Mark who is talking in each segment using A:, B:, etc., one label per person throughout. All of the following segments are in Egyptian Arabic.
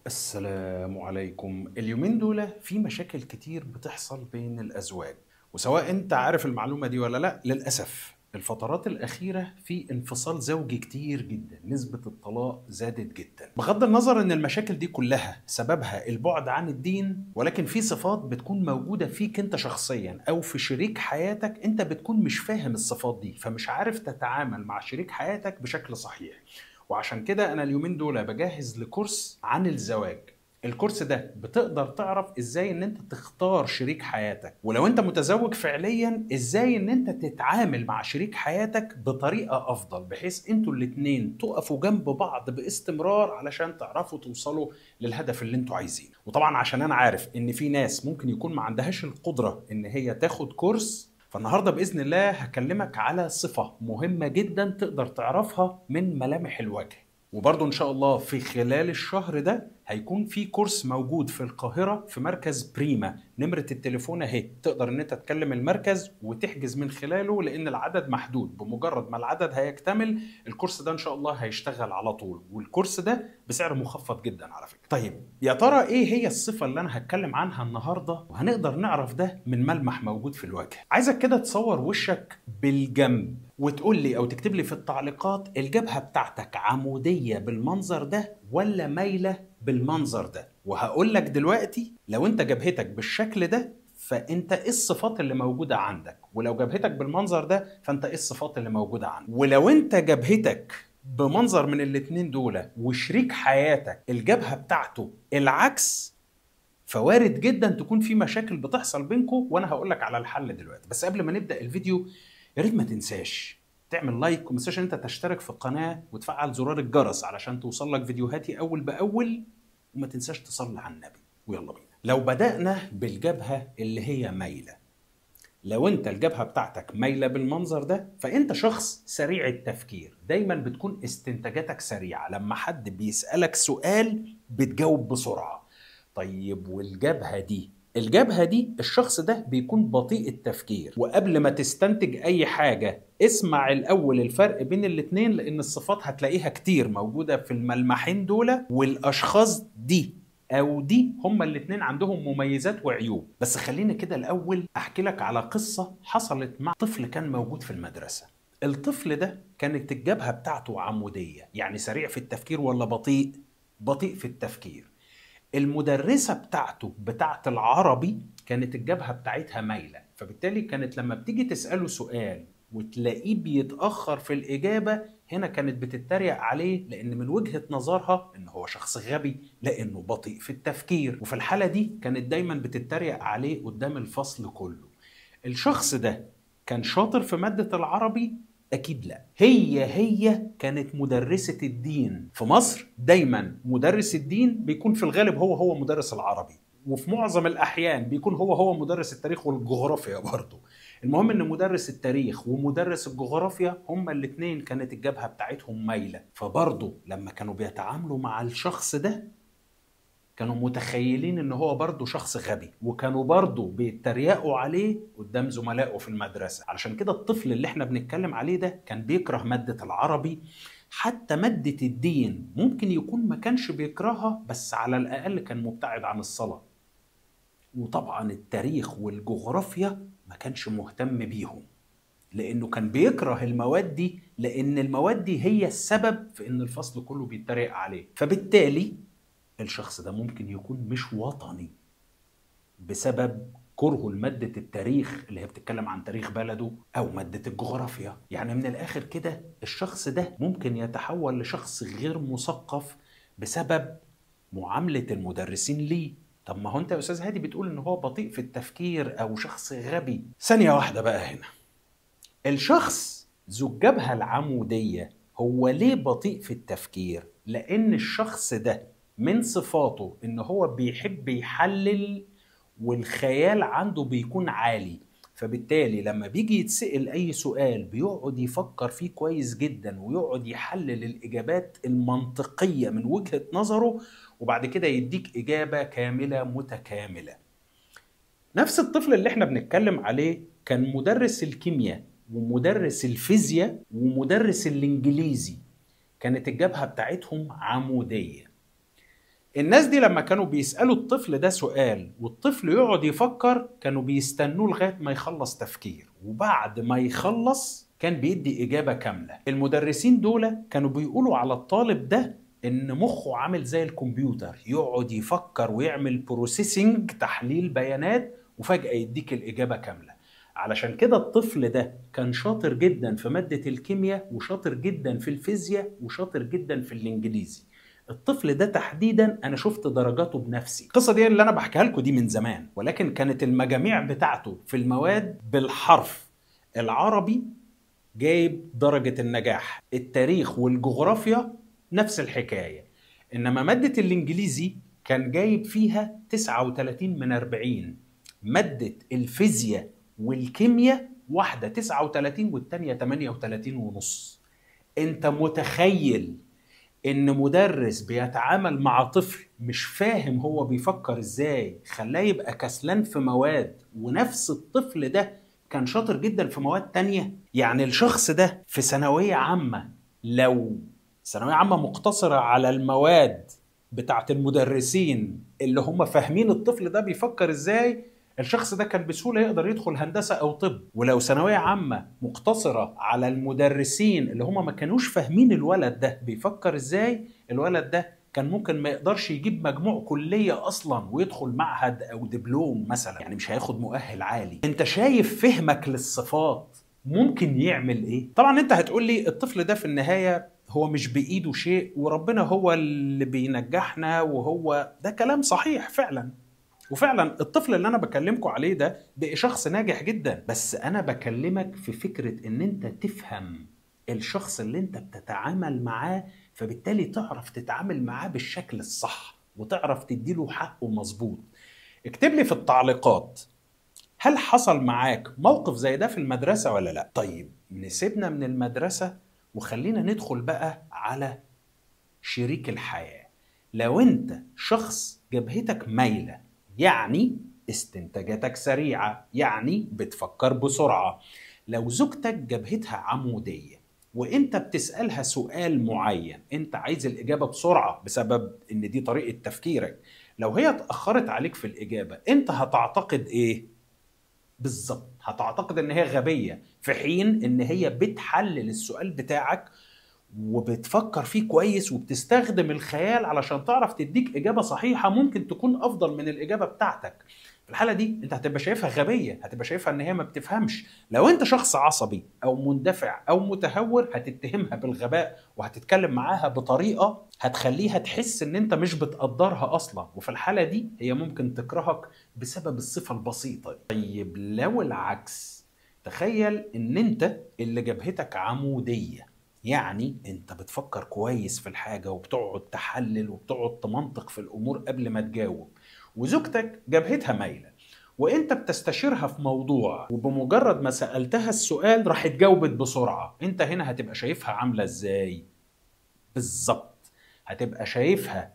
A: السلام عليكم اليومين دول في مشاكل كتير بتحصل بين الأزواج وسواء أنت عارف المعلومة دي ولا لأ للأسف الفترات الأخيرة في انفصال زوجي كتير جدا نسبة الطلاق زادت جدا بغض النظر أن المشاكل دي كلها سببها البعد عن الدين ولكن في صفات بتكون موجودة فيك أنت شخصيا أو في شريك حياتك أنت بتكون مش فاهم الصفات دي فمش عارف تتعامل مع شريك حياتك بشكل صحيح وعشان كده انا اليومين دول بجهز لكورس عن الزواج الكورس ده بتقدر تعرف ازاي ان انت تختار شريك حياتك ولو انت متزوج فعليا ازاي ان انت تتعامل مع شريك حياتك بطريقة افضل بحيث انتوا الاتنين تقفوا جنب بعض باستمرار علشان تعرفوا توصلوا للهدف اللي انتوا عايزينه وطبعا عشان انا عارف ان في ناس ممكن يكون ما عندهاش القدرة ان هي تاخد كورس فالنهارده باذن الله هكلمك على صفه مهمه جدا تقدر تعرفها من ملامح الوجه وبرضه ان شاء الله في خلال الشهر ده هيكون في كورس موجود في القاهره في مركز بريما نمره التليفون اهي تقدر ان انت تكلم المركز وتحجز من خلاله لان العدد محدود بمجرد ما العدد هيكتمل الكورس ده ان شاء الله هيشتغل على طول والكورس ده بسعر مخفض جدا على فكره طيب يا ترى ايه هي الصفه اللي انا هتكلم عنها النهارده وهنقدر نعرف ده من ملمح موجود في الوجه عايزك كده تصور وشك بالجنب وتقول لي او تكتب لي في التعليقات الجبهه بتاعتك عموديه بالمنظر ده ولا مايله بالمنظر ده وهقول لك دلوقتي لو انت جبهتك بالشكل ده فانت ايه الصفات اللي موجوده عندك ولو جبهتك بالمنظر ده فانت ايه الصفات اللي موجوده عندك ولو انت جبهتك بمنظر من الاتنين دول وشريك حياتك الجبهه بتاعته العكس فوارد جدا تكون في مشاكل بتحصل بينكم وانا هقول لك على الحل دلوقتي بس قبل ما نبدا الفيديو يا ريت ما تنساش تعمل لايك وما تنساش ان انت تشترك في القناه وتفعل زرار الجرس علشان توصل لك فيديوهاتي اول باول وما تنساش تصلي على النبي ويلا بينا لو بدانا بالجبهه اللي هي مايله لو انت الجبهه بتاعتك مايله بالمنظر ده فانت شخص سريع التفكير دايما بتكون استنتاجاتك سريعه لما حد بيسالك سؤال بتجاوب بسرعه طيب والجبهه دي الجبهة دي الشخص ده بيكون بطيء التفكير وقبل ما تستنتج أي حاجة اسمع الأول الفرق بين الاتنين لأن الصفات هتلاقيها كتير موجودة في الملمحين دول والأشخاص دي أو دي هما الاتنين عندهم مميزات وعيوب بس خليني كده الأول أحكي لك على قصة حصلت مع طفل كان موجود في المدرسة الطفل ده كانت الجبهة بتاعته عمودية يعني سريع في التفكير ولا بطيء بطيء في التفكير المدرسة بتاعته بتاعت العربي كانت الجبهة بتاعتها مايلة فبالتالي كانت لما بتيجي تسأله سؤال وتلاقيه بيتأخر في الإجابة هنا كانت بتتريق عليه لأن من وجهة نظرها إن هو شخص غبي لأنه بطيء في التفكير وفي الحالة دي كانت دايما بتتريق عليه قدام الفصل كله الشخص ده كان شاطر في مادة العربي اكيد لا هي هي كانت مدرسه الدين في مصر دايما مدرس الدين بيكون في الغالب هو هو مدرس العربي وفي معظم الاحيان بيكون هو هو مدرس التاريخ والجغرافيا برضه المهم ان مدرس التاريخ ومدرس الجغرافيا هما الاثنين كانت الجبهه بتاعتهم مايله فبرضه لما كانوا بيتعاملوا مع الشخص ده كانوا متخيلين ان هو برضه شخص غبي وكانوا برضه بيتريقوا عليه قدام زملائه في المدرسه علشان كده الطفل اللي احنا بنتكلم عليه ده كان بيكره ماده العربي حتى ماده الدين ممكن يكون ما كانش بيكرهها بس على الاقل كان مبتعد عن الصلاه وطبعا التاريخ والجغرافيا ما كانش مهتم بيهم لانه كان بيكره المواد دي لان المواد دي هي السبب في ان الفصل كله بيتريق عليه فبالتالي الشخص ده ممكن يكون مش وطني بسبب كرهه لمادة التاريخ اللي هي بتتكلم عن تاريخ بلده أو مادة الجغرافيا يعني من الآخر كده الشخص ده ممكن يتحول لشخص غير مثقف بسبب معاملة المدرسين ليه طب ما هو انت يا استاذ هادي بتقول ان هو بطيء في التفكير او شخص غبي ثانية واحدة بقى هنا الشخص ذو الجبهة العمودية هو ليه بطيء في التفكير لان الشخص ده من صفاته ان هو بيحب يحلل والخيال عنده بيكون عالي فبالتالي لما بيجي يتسأل أي سؤال بيقعد يفكر فيه كويس جدا ويقعد يحلل الإجابات المنطقية من وجهة نظره وبعد كده يديك إجابة كاملة متكاملة نفس الطفل اللي احنا بنتكلم عليه كان مدرس الكيمياء ومدرس الفيزياء ومدرس الإنجليزي كانت الجبهة بتاعتهم عمودية الناس دي لما كانوا بيسالوا الطفل ده سؤال والطفل يقعد يفكر كانوا بيستنوه لغايه ما يخلص تفكير وبعد ما يخلص كان بيدي اجابه كامله المدرسين دول كانوا بيقولوا على الطالب ده ان مخه عامل زي الكمبيوتر يقعد يفكر ويعمل بروسيسنج تحليل بيانات وفجاه يديك الاجابه كامله علشان كده الطفل ده كان شاطر جدا في ماده الكيمياء وشاطر جدا في الفيزياء وشاطر جدا في الانجليزي الطفل ده تحديدا انا شفت درجاته بنفسي القصه دي اللي انا بحكيها لكم دي من زمان ولكن كانت المجاميع بتاعته في المواد بالحرف العربي جايب درجه النجاح التاريخ والجغرافيا نفس الحكايه انما ماده الانجليزي كان جايب فيها 39 من 40 ماده الفيزياء والكيمياء واحده 39 والثانيه 38 ونص انت متخيل ان مدرس بيتعامل مع طفل مش فاهم هو بيفكر ازاي خلاه يبقى كسلان في مواد ونفس الطفل ده كان شاطر جدا في مواد تانية يعني الشخص ده في ثانوية عامة لو ثانوية عامة مقتصرة على المواد بتاعت المدرسين اللي هم فاهمين الطفل ده بيفكر ازاي الشخص ده كان بسهوله يقدر يدخل هندسه او طب ولو ثانويه عامه مقتصره على المدرسين اللي هم ما كانوش فاهمين الولد ده بيفكر ازاي الولد ده كان ممكن ما يقدرش يجيب مجموع كليه اصلا ويدخل معهد او دبلوم مثلا يعني مش هياخد مؤهل عالي انت شايف فهمك للصفات ممكن يعمل ايه طبعا انت هتقول لي الطفل ده في النهايه هو مش بايده شيء وربنا هو اللي بينجحنا وهو ده كلام صحيح فعلا وفعلا الطفل اللي انا بكلمكم عليه ده بقى شخص ناجح جدا بس انا بكلمك في فكره ان انت تفهم الشخص اللي انت بتتعامل معاه فبالتالي تعرف تتعامل معاه بالشكل الصح وتعرف تديله حقه مظبوط اكتب لي في التعليقات هل حصل معاك موقف زي ده في المدرسة ولا لا؟ طيب نسيبنا من المدرسة وخلينا ندخل بقى على شريك الحياة لو انت شخص جبهتك مايلة يعني استنتاجاتك سريعة يعني بتفكر بسرعة لو زوجتك جبهتها عمودية وانت بتسألها سؤال معين انت عايز الإجابة بسرعة بسبب ان دي طريقة تفكيرك لو هي اتأخرت عليك في الإجابة انت هتعتقد ايه؟ بالظبط هتعتقد ان هي غبية في حين ان هي بتحلل السؤال بتاعك وبتفكر فيه كويس وبتستخدم الخيال علشان تعرف تديك إجابة صحيحة ممكن تكون أفضل من الإجابة بتاعتك في الحالة دي أنت هتبقى شايفها غبية هتبقى شايفها إن هي ما بتفهمش لو أنت شخص عصبي أو مندفع أو متهور هتتهمها بالغباء وهتتكلم معاها بطريقة هتخليها تحس إن أنت مش بتقدرها أصلا وفي الحالة دي هي ممكن تكرهك بسبب الصفة البسيطة دي. طيب لو العكس تخيل إن أنت اللي جبهتك عمودية يعني انت بتفكر كويس في الحاجه وبتقعد تحلل وبتقعد تمنطق في الامور قبل ما تجاوب وزوجتك جبهتها مايله وانت بتستشيرها في موضوع وبمجرد ما سالتها السؤال راحت جاوبت بسرعه انت هنا هتبقى شايفها عامله ازاي بالظبط هتبقى شايفها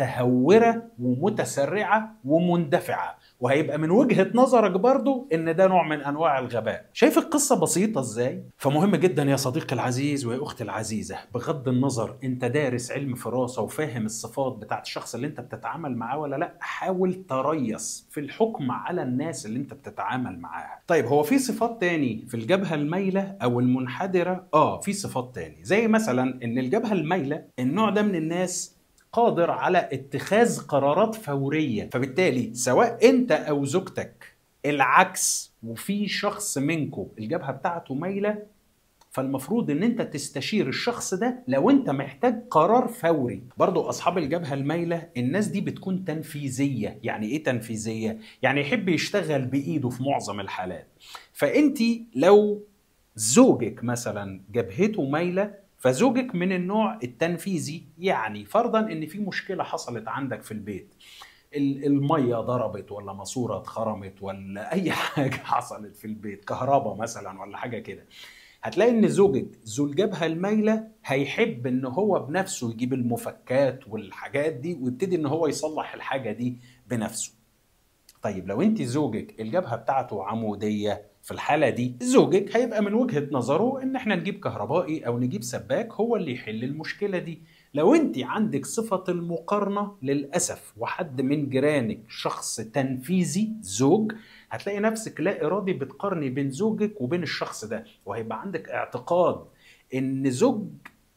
A: متهوره ومتسرعه ومندفعه وهيبقى من وجهه نظرك برضو ان ده نوع من انواع الغباء شايف القصه بسيطه ازاي فمهم جدا يا صديقي العزيز ويا اختي العزيزه بغض النظر انت دارس علم فراسه وفاهم الصفات بتاعت الشخص اللي انت بتتعامل معاه ولا لا حاول تريث في الحكم على الناس اللي انت بتتعامل معاها طيب هو في صفات تاني في الجبهه المايله او المنحدره اه في صفات تاني زي مثلا ان الجبهه المايله النوع ده من الناس قادر على اتخاذ قرارات فوريه فبالتالي سواء انت او زوجتك العكس وفي شخص منكم الجبهه بتاعته مايله فالمفروض ان انت تستشير الشخص ده لو انت محتاج قرار فوري برضو اصحاب الجبهه المايله الناس دي بتكون تنفيذيه يعني ايه تنفيذيه يعني يحب يشتغل بايده في معظم الحالات فانت لو زوجك مثلا جبهته مايله فزوجك من النوع التنفيذي يعني فرضا ان في مشكله حصلت عندك في البيت الميه ضربت ولا ماسوره اتخرمت ولا اي حاجه حصلت في البيت كهرباء مثلا ولا حاجه كده هتلاقي ان زوجك ذو الجبهه المايله هيحب ان هو بنفسه يجيب المفكات والحاجات دي ويبتدي ان هو يصلح الحاجه دي بنفسه طيب لو انت زوجك الجبهه بتاعته عموديه في الحالة دي زوجك هيبقى من وجهة نظره ان احنا نجيب كهربائي او نجيب سباك هو اللي يحل المشكلة دي لو انت عندك صفة المقارنة للأسف وحد من جيرانك شخص تنفيذي زوج هتلاقي نفسك لا إرادي بتقارني بين زوجك وبين الشخص ده وهيبقى عندك اعتقاد إن زوج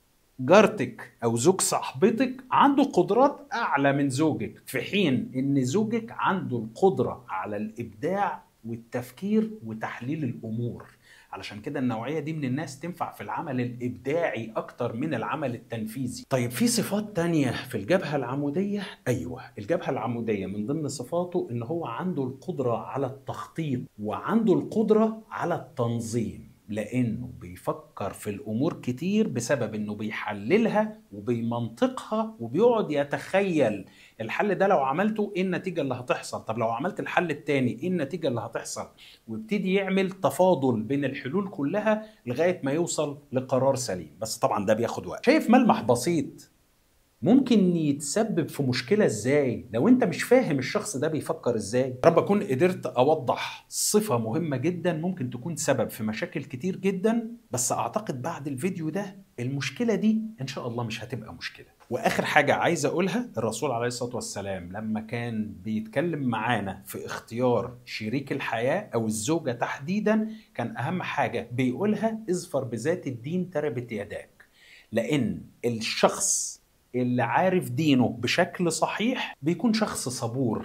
A: جارتك او زوج صاحبتك عنده قدرات اعلى من زوجك في حين ان زوجك عنده القدره على الابداع والتفكير وتحليل الامور علشان كده النوعية دي من الناس تنفع في العمل الإبداعي أكتر من العمل التنفيذي طيب في صفات تانية في الجبهة العمودية أيوة الجبهة العمودية من ضمن صفاته إن هو عنده القدرة على التخطيط وعنده القدرة على التنظيم لانه بيفكر في الامور كتير بسبب انه بيحللها وبيمنطقها وبيقعد يتخيل الحل ده لو عملته ايه النتيجه اللي هتحصل طب لو عملت الحل التاني ايه النتيجه اللي هتحصل ويبتدي يعمل تفاضل بين الحلول كلها لغايه ما يوصل لقرار سليم بس طبعا ده بياخد وقت شايف ملمح بسيط ممكن يتسبب في مشكله ازاي لو انت مش فاهم الشخص ده بيفكر ازاي رب اكون قدرت اوضح صفه مهمه جدا ممكن تكون سبب في مشاكل كتير جدا بس اعتقد بعد الفيديو ده المشكله دي ان شاء الله مش هتبقى مشكله واخر حاجه عايز اقولها الرسول عليه الصلاه والسلام لما كان بيتكلم معانا في اختيار شريك الحياه او الزوجه تحديدا كان اهم حاجه بيقولها اظفر بذات الدين تربت يداك لان الشخص اللي عارف دينه بشكل صحيح بيكون شخص صبور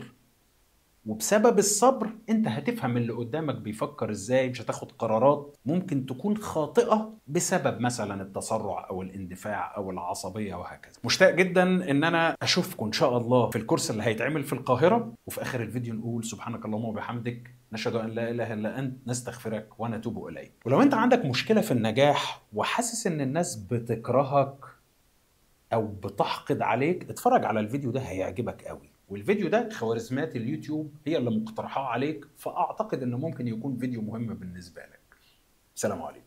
A: وبسبب الصبر انت هتفهم اللي قدامك بيفكر ازاي مش هتاخد قرارات ممكن تكون خاطئة بسبب مثلا التسرع او الاندفاع او العصبية وهكذا مشتاق جدا ان انا اشوفكم ان شاء الله في الكورس اللي هيتعمل في القاهرة وفي اخر الفيديو نقول سبحانك اللهم وبحمدك نشهد ان لا اله الا انت نستغفرك ونتوب اليك ولو انت عندك مشكلة في النجاح وحاسس ان الناس بتكرهك او بتحقد عليك اتفرج على الفيديو ده هيعجبك قوي والفيديو ده خوارزميات اليوتيوب هي اللي مقترحاه عليك فاعتقد انه ممكن يكون فيديو مهم بالنسبه لك سلام عليكم